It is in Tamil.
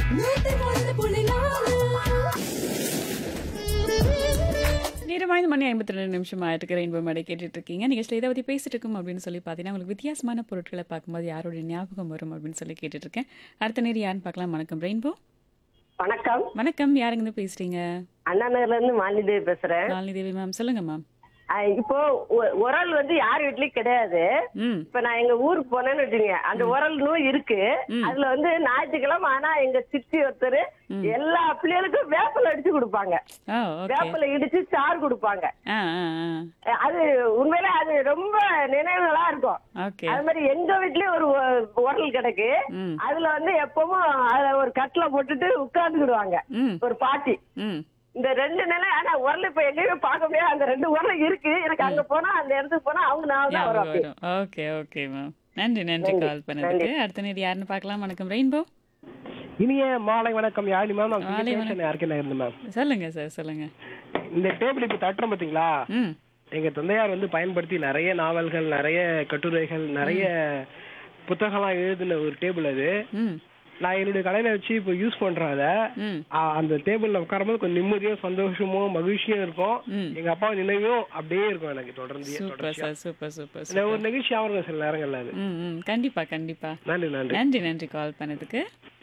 நேரமாய்ந்த மணி ஐம்பத்தி ரெண்டு நிமிஷம் ஆயிட்டு ரெயின்போ மேடை கேட்டுட்டு இருக்கீங்க நீங்கள் இதை பற்றி பேசிட்டு இருக்கோம் அப்படின்னு சொல்லி பார்த்தீங்கன்னா உங்களுக்கு வித்தியாசமான பொருட்களை பார்க்கும்போது யாரோட ஞாபகம் வரும் அப்படின்னு சொல்லி கேட்டுட்டு இருக்கேன் அடுத்த நேரம் யாருன்னு பார்க்கலாம் வணக்கம் ரெயின்போ வணக்கம் வணக்கம் யாருங்க பேசுறீங்க அண்ணா நகர்ல இருந்து மாலிதேவி பேசுறேன் மாலினி தேவி மேம் சொல்லுங்க மேம் அஹ் இப்போ உ- உரல் வந்து யார் வீட்லயும் கிடையாது ம் இப்ப நான் எங்க ஊருக்கு போனேன்னு வச்சுங்க அந்த உரல் நூல் இருக்கு ம். அதுல வந்து ஞாயிற்றுக்கிழமை ஆனா எங்க சித்தி ஒருத்தர் எல்லா பிள்ளைகளுக்கும் வேப்பல அடிச்சு கொடுப்பாங்க ஓ ஓகே வேப்பல இடிச்சு சாறு கொடுப்பாங்க ஆ ஆ ஆ அஹ் அது உண்மையிலே அது ரொம்ப நினைவுகளா இருக்கும் ஓகே அது மாதிரி எங்க வீட்லயும் ஒரு உ- உரல் கிடக்கு ம் அதுல வந்து எப்பவும் அத ஒரு கட்டில போட்டுட்டு உட்கார்ந்துக்கிடுவாங்க ம் ஒரு பாட்டி ம் இந்த ரெண்டு நிலை ஆனா உரல் இப்ப எங்கேயுமே பார்க்க முடியாது அந்த ரெண்டு உரல் இருக்கு எனக்கு அங்க போனா அந்த இடத்துக்கு போனா அவங்க நான் தான் வரும் ஞாபகம் அப்படி. வரும் ஓகே ஓகே மேம் நன்றி நன்றி கால் பண்ணதுக்கு அடுத்த நேரம் யாருன்னு பார்க்கலாம் வணக்கம் ரெயின்போ இனிய மாலை வணக்கம் யாழி மேம் நான் மாலை பேசுறேன் யாருக்கே இருந்து மேம் சொல்லுங்க சார் சொல்லுங்க இந்த டேபிள் இப்ப தட்டுறோம் பாத்தீங்களா ம் எங்க தந்தையார் வந்து பயன்படுத்தி நிறைய நாவல்கள் நிறைய கட்டுரைகள் நிறைய புத்தகம்லாம் எழுதின ஒரு டேபிள் அது ம் நான் என்னுடைய கடையில வச்சு இப்போ யூஸ் பண்றேன் அதை ம் ஆ, அந்த டேபிள்ல உட்காரும்போது கொஞ்சம் நிம்மதியும் சந்தோஷமும் மகிழ்ச்சியும் இருக்கும் ம். எங்க அப்பா நினைவும் அப்படியே இருக்கும் எனக்கு தொடர்ந்து சூப்பர் சார் சூப்பர் சூப்பர் இந்த ஒரு நிகழ்ச்சியா இருக்கும் சில நேரங்கள்ல அது ம் ம் கண்டிப்பா கண்டிப்பா நன்றி நன்றி நன்றி நன்றி கால் பண்ணதுக்கு